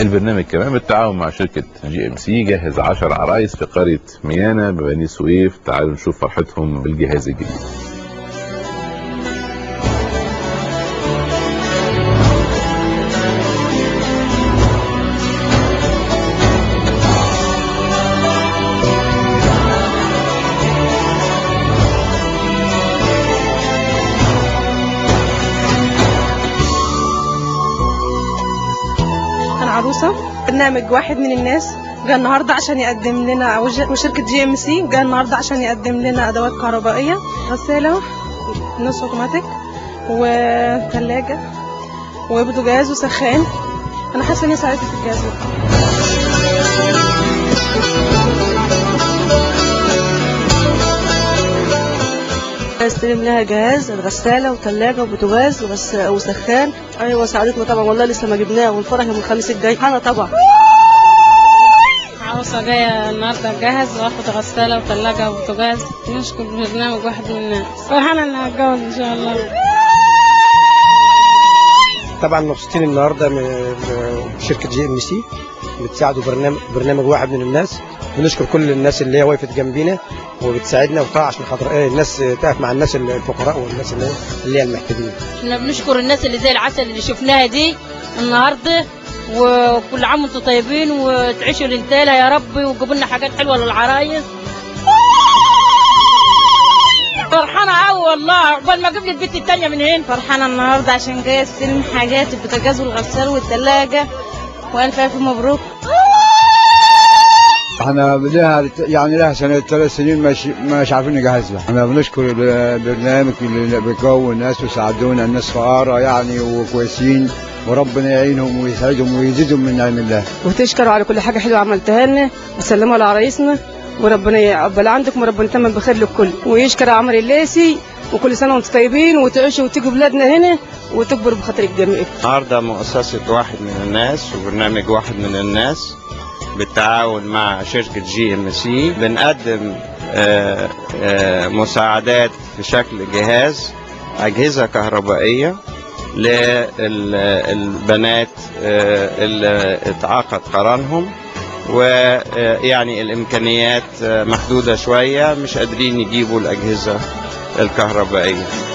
البرنامج كمان بالتعاون مع شركة جي ام سي جهز 10 عرايس في قرية ميانا ببني سويف تعالوا نشوف فرحتهم بالجهاز الجديد انا عروسه برنامج واحد من الناس جاء النهارده عشان يقدم لنا وج- وشركه جي ام سي جاء النهارده عشان يقدم لنا ادوات كهربائيه غساله نص اوتوماتيك وثلاجه وبوتاجاز وسخان انا حاسه اني ساعدت في الجهاز ده استلم لها جهاز غساله وثلاجه وبوتاجاز وبس وسخان ايوه ساعدتنا طبعا والله لسه ما جبناه والفرح يوم الخميس الجاي انا طبعا عروسة جاية النهاردة جاهز واخد غسالة وثلاجة وبوتاجاز نشكر برنامج واحد من الناس فرحانة اني هتجوز ان شاء الله طبعا مبسوطين النهارده من من شركه جي ام سي بتساعدوا برنامج برنامج واحد من الناس ونشكر كل الناس اللي هي وقفت جنبينا وبتساعدنا وطبعا عشان خاطر ايه الناس تقف مع الناس الفقراء والناس اللي هي اللي هي المحتاجين احنا بنشكر الناس اللي زي العسل اللي شفناها دي النهارده وكل عام وانتم طيبين وتعيشوا لنتالها يا رب وجيبوا لنا حاجات حلوه للعرايس فرحانه قوي والله عقبال ما اجيب لي البنت التانيه من هنا فرحانه النهارده عشان جايه استلم حاجات البوتاجاز والغسال والثلاجه والف الف مبروك احنا لها يعني لها سنة ثلاث سنين مش مش عارفين نجهز لها احنا بنشكر البرنامج اللي بيقوي الناس ويساعدونا الناس فقراء يعني وكويسين وربنا يعينهم ويسعدهم ويزيدهم من نعم الله وتشكروا على كل حاجه حلوه عملتها لنا وسلموا على عرايسنا وربنا يقبل عندكم وربنا يتمم بخير للكل ويشكر عمر الليسي وكل سنه وانتم طيبين وتعيشوا وتيجوا بلادنا هنا وتكبروا بخاطر الجميع النهارده مؤسسة واحد من الناس وبرنامج واحد من الناس بالتعاون مع شركة جي ام سي بنقدم آه، آه، مساعدات في شكل جهاز أجهزة كهربائية للبنات آه، اللي اتعاقد قرانهم ويعني الإمكانيات آه، محدودة شوية مش قادرين يجيبوا الأجهزة الكهربائية